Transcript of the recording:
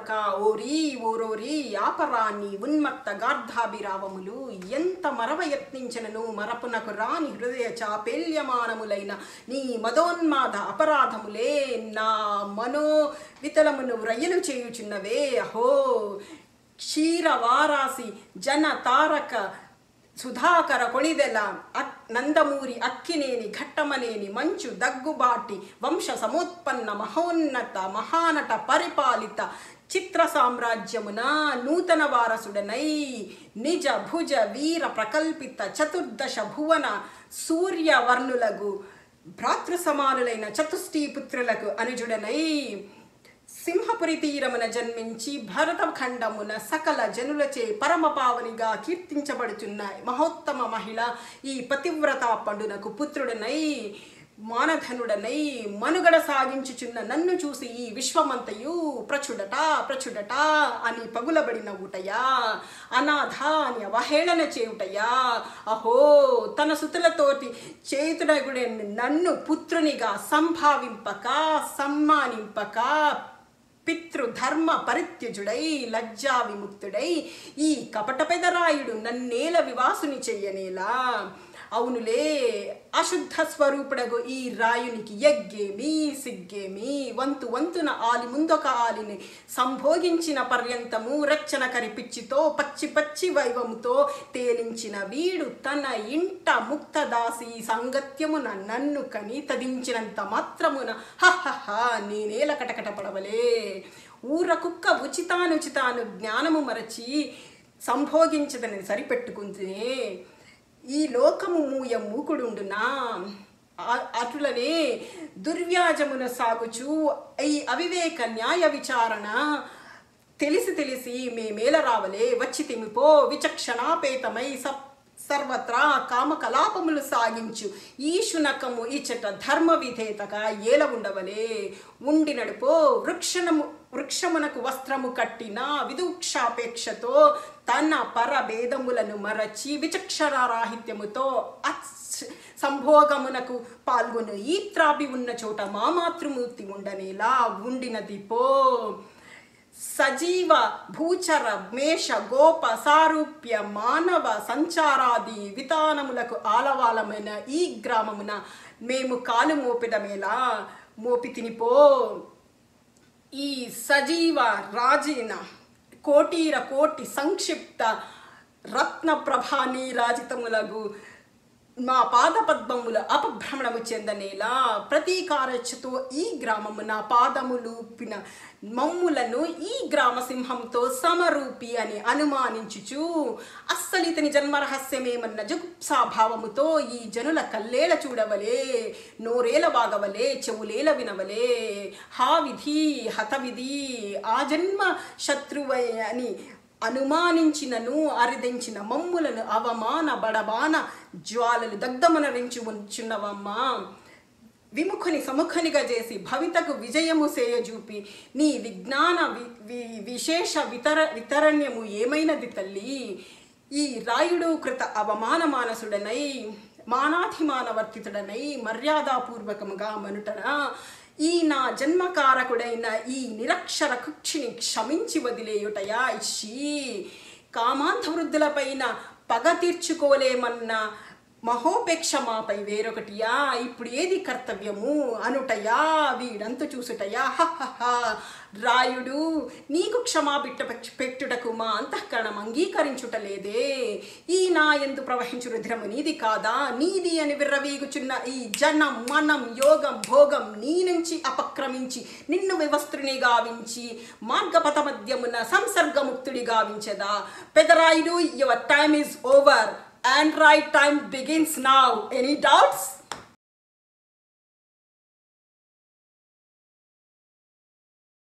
ఓరక ఓరి ఓరోరి ఆపరాని ఉన్మత్త గార్ధాభిరావములు ఎంత మరవ యత్నించినను మరపునకు రాని హృదయ చాపేల్యమానములైన నీ మదోన్మాద అపరాధములే నా మనో వితలమును వ్రయ్యలు చేయుచున్నవే అహో క్షీరవారాసి జన తారక సుధాకర కొణిదెల అక్ నందమూరి అక్కినేని ఘట్టమనేని మంచు దగ్గుబాటి వంశ సమోత్పన్న మహోన్నత మహానట పరిపాలిత చిత్ర సామ్రాజ్యమున నూతన వారసుడనై నిజ భుజ వీర ప్రకల్పిత చతుర్దశ భువన సూర్యవర్ణులకు భ్రాతృ సమానులైన చతుష్టీ పుత్రులకు అనుజుడనై సింహపురి తీరమున జన్మించి భరతఖండమున సకల జనులచే పరమ పావనిగా కీర్తించబడుచున్న మహోత్తమ మహిళ ఈ పతివ్రత పండునకు పుత్రుడనై మానధనుడనై మనుగడ సాగించుచున్న నన్ను చూసి ఈ విశ్వమంతయు ప్రచుడట ప్రచుడట అని పగులబడి నవ్వుటయా అనాథ అని అవహేళన చేయుటయా అహో తన సుతులతోటి చేతుడగుడే నన్ను పుత్రునిగా సంభావింపక సమ్మానింపక పితృధర్మ పరిత్యజుడై లజ్జా విముక్తుడై ఈ కపట పెదరాయుడు నన్నేల వివాసుని చెయ్యనేలా అవునులే అశుద్ధ స్వరూపుడగు ఈ రాయునికి ఎగ్గేమి సిగ్గేమి వంతు వంతున ఆలి ముందొక ఆలిని సంభోగించిన పర్యంతము రచ్చన కరిపిచ్చితో పచ్చి పచ్చి వైవముతో తేలించిన వీడు తన ఇంట ముక్తదాసి సంగత్యమున నన్ను కని తదించినంత మాత్రమున హహహ నేనేల కటకట పడవలే ఊర కుక్క ఉచితానుచితాను జ్ఞానము మరచి సంభోగించదని సరిపెట్టుకుంటే ఈ లోకము మూయ మూకుడుండునా ఆ- అటులనే దుర్వ్యాజమున సాగుచు ఈ అవివేక న్యాయ విచారణ తెలిసి తెలిసి మేమేల రావలే వచ్చి తిమిపో విచక్షణాపేతమై సప్ సర్వత్రా కామకలాపములు సాగించు ఈ శునకము ఇచ్చట ధర్మ విధేతగా ఏల ఉండవలే ఉండి నడుపో వృక్షణము వృక్షమునకు వస్త్రము కట్టిన విదూక్షాపేక్షతో తన పరభేదములను మరచి విచక్షణారాహిత్యముతో అచ్ సంభోగమునకు పాల్గొను ఈ త్రాపి ఉన్న చోట మా మాతృమూర్తి ఉండనేలా ఉండినది పో సజీవ భూచర మేష గోప సారూప్య మానవ సంచారాది వితానములకు ఆలవాలమైన ఈ గ్రామమున మేము కాలు మోపిడమేలా మోపితినిపో ఈ సజీవ రాజీన కోటీర కోటి సంక్షిప్త రత్న ప్రభాని రాజితములగు మా పాద పద్మముల అపభ్రమణము చెందనేలా ప్రతీకారచ్చుతో ఈ గ్రామమున పాదములూపిన మమ్ములను ఈ గ్రామ సింహంతో సమరూపి అని అనుమానించుచు అస్సలు ఇతని జన్మరహస్యమేమన్న జుగుప్సాభావముతో ఈ జనుల కల్లేల చూడవలే నోరేల వాగవలే చెవులేల వినవలే హా విధి హతవిధి ఆ జన్మ శత్రువై అని అనుమానించినను అరిదించిన మమ్ములను అవమాన బడబాన జ్వాలలు దగ్ధమనరించి ఉంచున్నవమ్మా విముఖుని సముఖనిగా చేసి భవితకు విజయము సేయజూపి నీ విజ్ఞాన వి వి- విశేష వితర వితరణ్యము ఏమైనది తల్లి ఈ రాయుడు కృత అవమాన మానసుడనై మానాధిమానవర్తితుడనై మర్యాదాపూర్వకముగా మనుటన ఈ నా జన్మకారకుడైన ఈ నిరక్షర కుక్షిని క్షమించి వదిలేయుటయా ఇషి కామాంధ వృద్ధులపైన పగ తీర్చుకోలేమన్న మహోపేక్ష మాపై వేరొకటియా ఇప్పుడు ఏది కర్తవ్యము అనుటయా వీడంతు చూసుటయా హహహ రాయుడు నీకు క్షమాపిట్ట పెట్టుటకు మా అంతఃకరణం అంగీకరించుటలేదే ఈ నా ఎందు ప్రవహించు రుద్రము నీది కాదా నీది అని విర్రవీగుచున్న ఈ జనం మనం యోగం భోగం నీ నుంచి అపక్రమించి నిన్ను వివస్త్రుని గావించి మార్గపథ మధ్యమున సంసర్గముక్తుడి గావించదా Pedarayudu your time is over and right time begins now. Any doubts?